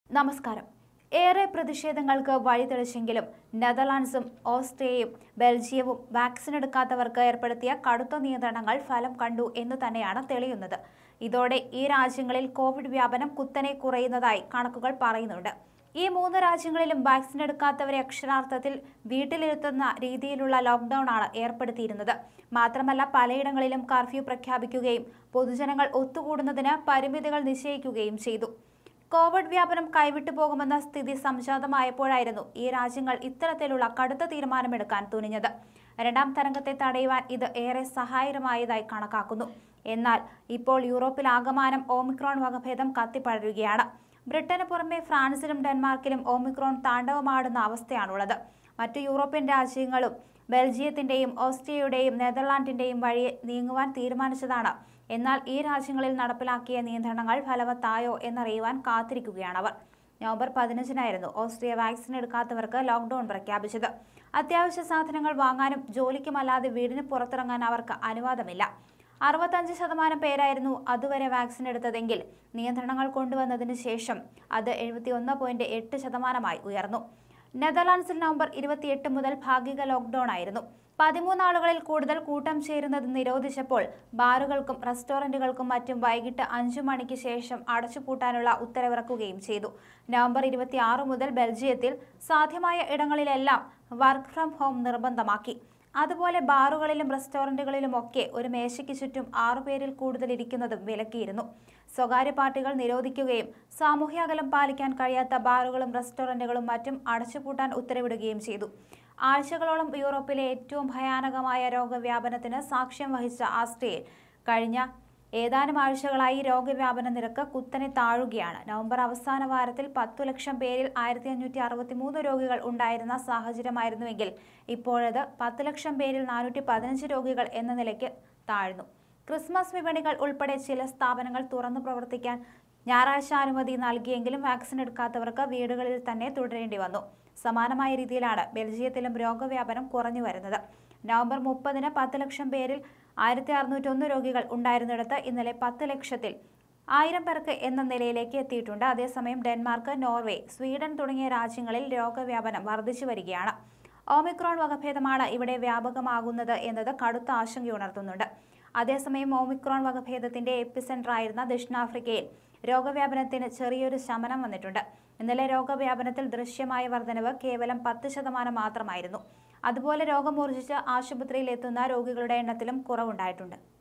നമസ്കാരം ഏറെ പ്രതിഷേധങ്ങൾക്ക് വഴിതെളിച്ചെങ്കിലും നെതർലാൻഡ്സും ഓസ്ട്രിയയും ബെൽജിയവും വാക്സിൻ എടുക്കാത്തവർക്ക് ഏർപ്പെടുത്തിയ കടുത്ത നിയന്ത്രണങ്ങൾ ഫലം കണ്ടു എന്ന് തന്നെയാണ് തെളിയുന്നത് ഇതോടെ ഈ രാജ്യങ്ങളിൽ കോവിഡ് വ്യാപനം കുത്തനെ കുറയുന്നതായി കണക്കുകൾ പറയുന്നുണ്ട് ഈ മൂന്ന് രാജ്യങ്ങളിലും വാക്സിൻ എടുക്കാത്തവരെ അക്ഷരാർത്ഥത്തിൽ വീട്ടിലിരുത്തുന്ന രീതിയിലുള്ള ലോക്ക്ഡൌൺ ആണ് ഏർപ്പെടുത്തിയിരുന്നത് മാത്രമല്ല പലയിടങ്ങളിലും കർഫ്യൂ പ്രഖ്യാപിക്കുകയും പൊതുജനങ്ങൾ ഒത്തുകൂടുന്നതിന് പരിമിതികൾ നിശ്ചയിക്കുകയും ചെയ്തു കോവിഡ് വ്യാപനം കൈവിട്ടു പോകുമെന്ന സ്ഥിതി സംജാതമായപ്പോഴായിരുന്നു ഈ രാജ്യങ്ങൾ ഇത്തരത്തിലുള്ള കടുത്ത തീരുമാനമെടുക്കാൻ തുനിഞ്ഞത് രണ്ടാം തരംഗത്തെ തടയുവാൻ ഇത് ഏറെ സഹായകരമായതായി കണക്കാക്കുന്നു എന്നാൽ ഇപ്പോൾ യൂറോപ്പിലാകമാനം ഓമിക്രോൺ വകഭേദം കത്തിപ്പടരുകയാണ് ബ്രിട്ടന് പുറമെ ഫ്രാൻസിലും ഡെൻമാർക്കിലും ഓമിക്രോൺ താണ്ഡവമാടുന്ന അവസ്ഥയാണുള്ളത് മറ്റു യൂറോപ്യൻ രാജ്യങ്ങളും ബെൽജിയത്തിന്റെയും ഓസ്ട്രിയയുടെയും നെതർലാൻഡിന്റെയും വഴി നീങ്ങുവാൻ തീരുമാനിച്ചതാണ് എന്നാൽ ഈ രാജ്യങ്ങളിൽ നടപ്പിലാക്കിയ നിയന്ത്രണങ്ങൾ ഫലവത്തായോ എന്നറിയുവാൻ കാത്തിരിക്കുകയാണവർ നവംബർ പതിനഞ്ചിനായിരുന്നു ഓസ്ട്രിയ വാക്സിൻ എടുക്കാത്തവർക്ക് ലോക്ക്ഡൌൺ പ്രഖ്യാപിച്ചത് അത്യാവശ്യ സാധനങ്ങൾ വാങ്ങാനും ജോലിക്കുമല്ലാതെ വീടിന് പുറത്തിറങ്ങാൻ അവർക്ക് അനുവാദമില്ല അറുപത്തഞ്ച് ശതമാനം പേരായിരുന്നു അതുവരെ വാക്സിൻ എടുത്തതെങ്കിൽ നിയന്ത്രണങ്ങൾ കൊണ്ടുവന്നതിന് ശേഷം അത് എഴുപത്തി ഒന്ന് പോയിന്റ് എട്ട് ശതമാനമായി ഉയർന്നു നെതർലാൻഡ്സിൽ നവംബർ ഇരുപത്തിയെട്ട് മുതൽ ഭാഗിക ലോക്ക്ഡൌൺ ആയിരുന്നു പതിമൂന്ന് ആളുകളിൽ കൂടുതൽ കൂട്ടം ചേരുന്നത് നിരോധിച്ചപ്പോൾ ബാറുകൾക്കും റെസ്റ്റോറന്റുകൾക്കും മറ്റും വൈകിട്ട് അഞ്ചു മണിക്ക് ശേഷം അടച്ചുപൂട്ടാനുള്ള ഉത്തരവിറക്കുകയും ചെയ്തു നവംബർ ഇരുപത്തിയാറ് മുതൽ ബെൽജിയത്തിൽ സാധ്യമായ ഇടങ്ങളിലെല്ലാം വർക്ക് ഫ്രം ഹോം നിർബന്ധമാക്കി അതുപോലെ ബാറുകളിലും റെസ്റ്റോറന്റുകളിലുമൊക്കെ ഒരു മേശയ്ക്ക് ചുറ്റും ആറുപേരിൽ കൂടുതൽ ഇരിക്കുന്നതും വിലക്കിയിരുന്നു സ്വകാര്യ പാർട്ടികൾ നിരോധിക്കുകയും സാമൂഹ്യ അകലം പാലിക്കാൻ കഴിയാത്ത ബാറുകളും റെസ്റ്റോറന്റുകളും മറ്റും അടച്ചുപൂട്ടാൻ ഉത്തരവിടുകയും ചെയ്തു ആഴ്ചകളോളം യൂറോപ്പിലെ ഏറ്റവും ഭയാനകമായ രോഗവ്യാപനത്തിന് സാക്ഷ്യം വഹിച്ച ആസ്ട്രിയയിൽ കഴിഞ്ഞ ഏതാനും ആഴ്ചകളായി രോഗവ്യാപന നിരക്ക് കുത്തനെ താഴുകയാണ് നവംബർ അവസാന വാരത്തിൽ പത്തു ലക്ഷം പേരിൽ ആയിരത്തി അഞ്ഞൂറ്റി അറുപത്തി മൂന്ന് രോഗികൾ ഉണ്ടായിരുന്ന സാഹചര്യമായിരുന്നുവെങ്കിൽ ഇപ്പോഴത് പത്ത് ലക്ഷം പേരിൽ നാനൂറ്റി പതിനഞ്ച് രോഗികൾ എന്ന നിലയ്ക്ക് താഴ്ന്നു ക്രിസ്മസ് വിപണികൾ ഉൾപ്പെടെ ചില സ്ഥാപനങ്ങൾ തുറന്നു പ്രവർത്തിക്കാൻ ഞായറാഴ്ച അനുമതി നൽകിയെങ്കിലും വാക്സിൻ എടുക്കാത്തവർക്ക് വീടുകളിൽ തന്നെ തുടരേണ്ടി വന്നു സമാനമായ രീതിയിലാണ് ബെൽജിയത്തിലും രോഗവ്യാപനം കുറഞ്ഞു വരുന്നത് നവംബർ മുപ്പതിന് പത്ത് ലക്ഷം പേരിൽ ആയിരത്തി അറുന്നൂറ്റൊന്ന് രോഗികൾ ഉണ്ടായിരുന്നിടത്ത് ഇന്നലെ പത്ത് ലക്ഷത്തിൽ ആയിരം പേർക്ക് എന്ന നിലയിലേക്ക് എത്തിയിട്ടുണ്ട് അതേസമയം ഡെൻമാർക്ക് നോർവേ സ്വീഡൻ തുടങ്ങിയ രാജ്യങ്ങളിൽ രോഗവ്യാപനം വർദ്ധിച്ചു വരികയാണ് ഓമിക്രോൺ വകഭേദമാണ് ഇവിടെ വ്യാപകമാകുന്നത് എന്നത് കടുത്ത ആശങ്കയുണർത്തുന്നുണ്ട് അതേസമയം ഓമിക്രോൺ വകഭേദത്തിന്റെ എപ്പിസെന്ററായിരുന്ന ദക്ഷിണാഫ്രിക്കയിൽ രോഗവ്യാപനത്തിന് ചെറിയൊരു ശമനം വന്നിട്ടുണ്ട് ഇന്നലെ രോഗവ്യാപനത്തിൽ ദൃശ്യമായ വർധനവ് കേവലം പത്ത് ശതമാനം മാത്രമായിരുന്നു അതുപോലെ രോഗമൂർജിച്ച് ആശുപത്രിയിൽ എത്തുന്ന രോഗികളുടെ എണ്ണത്തിലും കുറവുണ്ടായിട്ടുണ്ട്